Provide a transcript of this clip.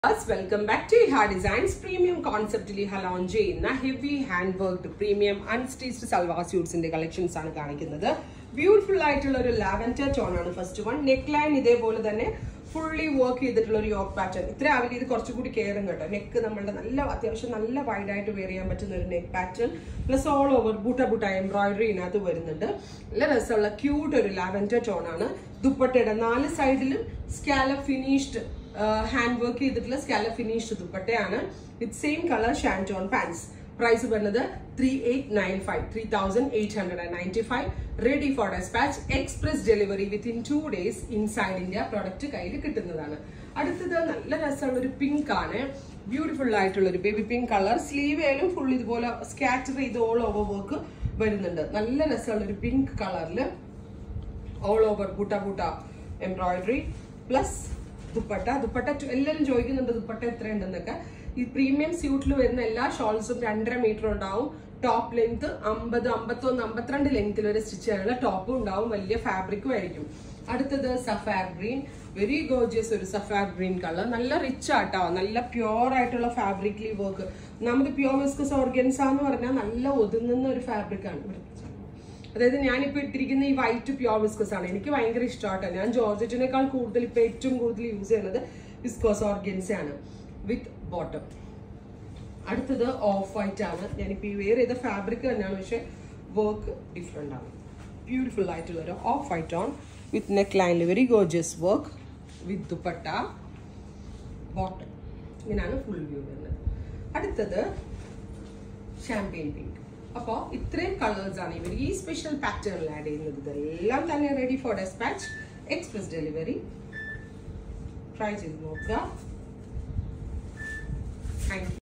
welcome back to Iha designs premium കോൺസെപ്റ്റിൽ Iha launch ചെയ്യുന്ന heavy hand work premium unstitched salwar സ്യൂട്ട്സിന്റെ collections ആണ് കാണിക്കുന്നത് ബ്യൂട്ടിഫുൾ ആയിട്ടുള്ള ഒരു ലാവൻഡർ ടോൺ ആണ് ഫസ്റ്റ് വൺ നെക്ക് ലൈൻ ഇതേപോലെ തന്നെ ഫുള്ളി വർക്ക് ചെയ്തിട്ടുള്ള ഒരു യോക്ക് പാറ്റേൺ ഇത്ര ആവില്ല ഇത് കുറച്ചുകൂടി കയറും കേട്ടോ നെക്ക് നമ്മളുടെ നല്ല അത്യാവശ്യം നല്ല വൈഡ് ആയിട്ട് വെയർ ചെയ്യാൻ പറ്റുന്ന ഒരു neck pattern plus all over buta buta embroidery ഇതിനകത്ത് വരുന്നുണ്ട് നല്ല രസമുള്ള ക്യൂട്ട് ഒരു ലാവൻഡർ ടോൺ ആണ് ദുപ്പട്ടയുടെ നാല് സൈഡിലും സ്കാലപ്പ് ഫിനിഷ്ഡ് ഹാൻഡ് വർക്ക് ചെയ്തിട്ടുള്ള സ്കാലപ്പ് ഫിനിഷ്ഡ് ദുപ്പട്ടയാണ് with same colour shantoon pants price വരുന്നത് three eight nine five three thousand eight hundred and ninety five ready for dispatch express delivery within two days inside India product കയ്യിൽ കിട്ടുന്നതാണ് അടുത്തത് നല്ല രസമുള്ള ഒരു pink ആണ് ബ്യൂട്ടിഫുൾ ആയിട്ടുള്ള ഒരു ബേബി പിങ്ക് കളർ സ്ലീവ് ആയാലും ഫുൾ ഇതുപോലെ സ്കാറ്റർ ചെയ്ത് ഓൾ ഓവർ വർക്ക് വരുന്നുണ്ട് നല്ല രസമുള്ള ഒരു പിങ്ക് കളറിൽ all over buta buta embroidery plus dupatta dupatta ചു- എല്ലാവരും ചോദിക്കുന്നുണ്ട് ദുപ്പട്ട എത്രയുണ്ടെന്നൊക്കെ ഈ പ്രീമിയം സ്യൂട്ടിൽ വരുന്ന എല്ലാ ഷോൾസും രണ്ടര മീറ്റർ ഉണ്ടാവും ടോപ്പ് ലെങ്ത് അമ്പത് അമ്പത്തൊന്ന് അമ്പത്തിരണ്ട് ലെങ്ത്തിൽ വരെ സ്റ്റിച്ച് ചെയ്യാനുള്ള ടോപ്പും ഉണ്ടാവും വലിയ ഫാബ്രിക്കും ആയിരിക്കും അടുത്തത് സഫാർ ഗ്രീൻ വെരി ഗോർജിയസ് ഒരു സഫാർ ഗ്രീൻ കളർ നല്ല റിച്ച് ആട്ടോ നല്ല പ്യുവർ ആയിട്ടുള്ള ഫാബ്രിക്ലി വർക്ക് നമുക്ക് പ്യുവർ വിസ്കസ് ഓർഗൻസ എന്ന് പറഞ്ഞാൽ നല്ല ഒതുങ്ങുന്ന ഒരു ഫാബ്രിക് ആണ് അതായത് ഞാനിപ്പോ ഇട്ടിരിക്കുന്ന ഈ വൈറ്റ് പ്യോർ വിസ്കസ് ആണ് എനിക്ക് ഭയങ്കര ഇഷ്ടമാട്ടോ ഞാൻ ജോർജറ്റിനേക്കാൾ കൂടുതൽ ഇപ്പൊ ഏറ്റവും കൂടുതൽ യൂസ് ചെയ്യുന്നത് വിസ്കോസ് ഓർഗൻസ ആണ് വിത്ത് ബോട്ടം അടുത്തത് ഓഫ് വൈറ്റ് ആണ് ഞാനിപ്പോ ഈ വേറെ ചെയ്ത ഫാബ്രിക് തന്നെയാണ് പക്ഷെ വർക്ക് ഡിഫറെന്റ് ആണ് ബ്യൂട്ടിഫുൾ ആയിട്ടുള്ള ഒരു off white on with neck ലൈനിൽ very gorgeous work with dupatta bottom ഇങ്ങനെയാണ് ഫുൾ വ്യൂ വരുന്നത് അടുത്തത് ഷാമ്പെയിൻ പിങ്ക് അപ്പോൾ ഇത്രയും കളേഴ്സ് ആണ് ഇവർ ഈ സ്പെഷ്യൽ പാറ്റേണിൽ ആഡ് ചെയ്യുന്നത് ഇതെല്ലാം തന്നെ ready for dispatch express delivery try ചെയ്ത് നോക്കുക താങ്ക്